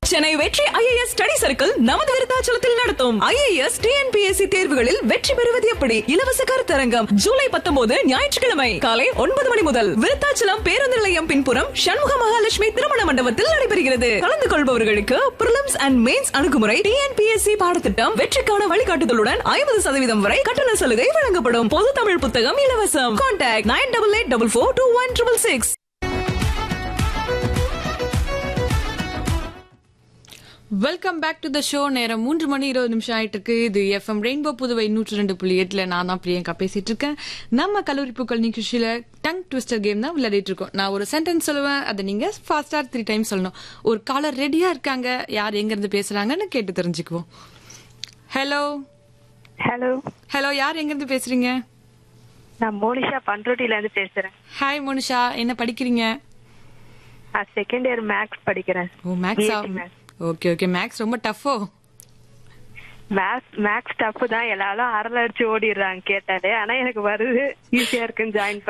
சென்னை வெற்றி IAS study circle நமது விருத்தாச்சலத்தில் நடத்தும் ஐஏஎஸ் டிஎன்பிஎஸ்சி தேர்வுகளில் வெற்றி பெறுவது எப்படி இலவச கருத்தரங்கம் ஜூலை பத்தொன்பது ஞாயிற்றுக்கிழமை காலை ஒன்பது மணி முதல் விருத்தாச்சலம் பேருந்து நிலையம் பின்புறம் சண்முக மகாலட்சுமி திருமண மண்டபத்தில் நடைபெறுகிறது கலந்து கொள்பவர்களுக்கு பிரிலிம்ஸ் அண்ட் மெயின்ஸ் அணுகுமுறை டிஎன்பிஎஸ்சி பாடத்திட்டம் வெற்றிக்கான வழிகாட்டுதலுடன் ஐம்பது சதவீதம் வரை கட்டண சலுகை வழங்கப்படும் பொது தமிழ் புத்தகம் இலவசம் contact nine double eight double four two one triple six welcome back to the show நேரம் மூன்று மணி இருபது நிமிஷம் ஆயிட்டு இருக்கு இது எஃப்எம் ரெயின்போ புதுவை நூற்றி ரெண்டு புள்ளி எட்டுல நான் தான் பிரியங்கா பேசிட்டு இருக்கேன் நம்ம கல்லூரி பூக்கள் நிகழ்ச்சியில டங் ட்விஸ்டர் கேம் தான் விளையாடிட்டு இருக்கோம் நான் ஒரு சென்டென்ஸ் சொல்லுவேன் அதை நீங்க ஃபாஸ்டா த்ரீ டைம் சொல்லணும் ஒரு காலர் ரெடியா இருக்காங்க யார் எங்க இருந்து பேசுறாங்கன்னு கேட்டு தெரிஞ்சுக்குவோம் ஹலோ ஹலோ ஹலோ யார் எங்க இருந்து பேசுறீங்க நான் மோனிஷா பண்ருட்டில இருந்து பேசுறேன் ஹாய் மோனிஷா என்ன படிக்கிறீங்க நான் செகண்ட் இயர் மேக்ஸ் படிக்கிறேன் ஓ மேக்ஸா BSc Maths. Okay okay maths ரொம்ப டஃபோ மேக்ஸ் மேக்ஸ் டஃப் தான் எல்லாரும் அரல அடிச்சு ஓடிடுறாங்க கேட்டாலே ஆனா எனக்கு வருது ஈஸியா இருக்குன்னு ஜாயின்